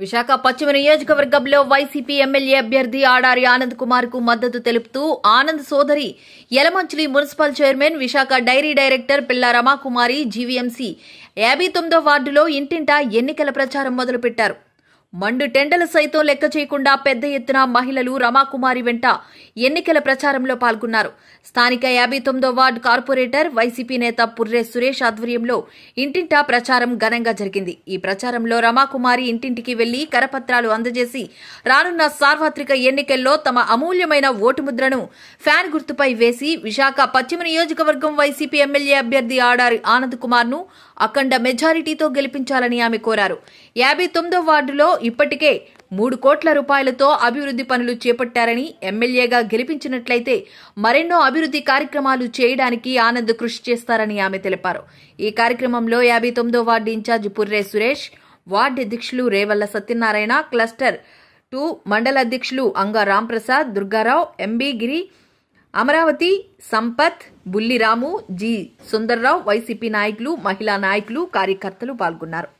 విశాఖ పశ్చిమ నియోజకవర్గంలో YCP MLA అభ్యర్థి ఆడారి ఆనంద్ కుమార్ కు మద్దతు తెలుపుతూ ఆనంద్ సోదరి Yelamanchili municipal chairman Visakha dairy director Pilla Ramakumari GVMC యాభై తొమ్మిదో వార్డులో ఇంటింటా ఎన్నికల ప్రచారం మొదలుపెట్టారు మండు టెండలు సైతం లెక్క చేయకుండా పెద్ద ఎత్తున మహిళలు రమాకుమారి వెంట ఎన్నికల ప్రచారంలో పాల్గొన్నారు స్థానిక యాభై తొమ్మిదో వార్డు కార్పొరేటర్ వైసీపీ నేత పుర్రె సురేష్ ఆధ్వర్యంలో ఇంటింటా ప్రచారం ఘనంగా జరిగింది ఈ ప్రచారంలో రమాకుమారి ఇంటింటికి వెళ్లి కరపత్రాలు అందజేసి రానున్న సార్వత్రిక ఎన్నికల్లో తమ అమూల్యమైన ఓటు ముద్రను ఫ్యాన్ గుర్తుపై వేసి విశాఖ పశ్చిమ నియోజకవర్గం వైసీపీ ఎమ్మెల్యే అభ్యర్థి ఆడారి ఆనంద్ కుమార్ ను అఖండ మెజారిటీతో గెలిపించాలని ఆమె కోరారు యాభై తొమ్మిదో వార్డులో ఇప్పటికే మూడు కోట్ల రూపాయలతో అభివృద్ది పనులు చేపట్టారని ఎమ్మెల్యేగా గెలిపించినట్లయితే మరెన్నో అభివృద్ది కార్యక్రమాలు చేయడానికి ఆనంద్ కృషి చేస్తారని ఆమె తెలిపారు ఈ కార్యక్రమంలో యాభై తొమ్మిదో ward in-charge Purre Suresh ward అధ్యక్షులు రేవల్ల సత్యనారాయణ క్లస్టర్ టూ మండల అధ్యక్షులు Anga Ramprasad Durgarao MB Giri Amaravati Sampath Bulliramu G Sundarrao YCP నాయకులు మహిళా నాయకులు కార్యకర్తలు పాల్గొన్నారు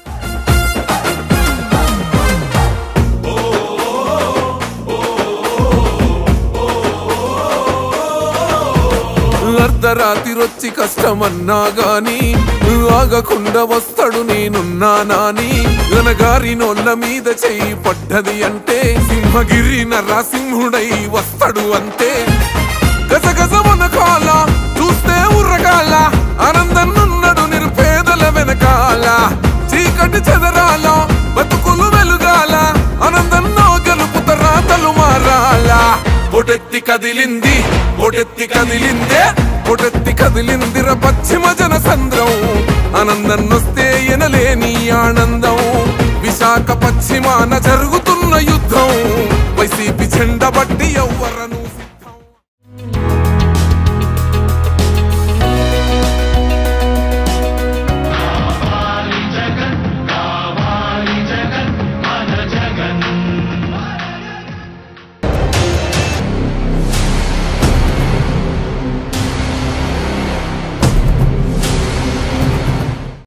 అర్ధరాత్రిరొచ్చి కష్టమన్నా గాని ఆగకుండా వస్తాడు నేనున్నానాని గనగారి నోళ్ళ మీద చెయ్యి పడ్డది అంటే సింహగిరి నరసింహుడై వస్తాడు అంతే గజగజ కాల చూస్తే ఉర్రగాల ఆనందన్నున్నాడు నిరుపేదల వెనకాల చీకటి చెదరాల బతుకులు వెలుగాల ఆనందన్నో గెలుపు తరాతలు మారాల పొటెత్తి కదిలింది పొటెత్తి కదిలిందే పొటెత్తి కదిలిందిర పశ్చిమ జన సంద్రం ఆనందన్నొస్తే ఎనలేని ఆనందం విశాఖ పశ్చిమాన జరుగుతూ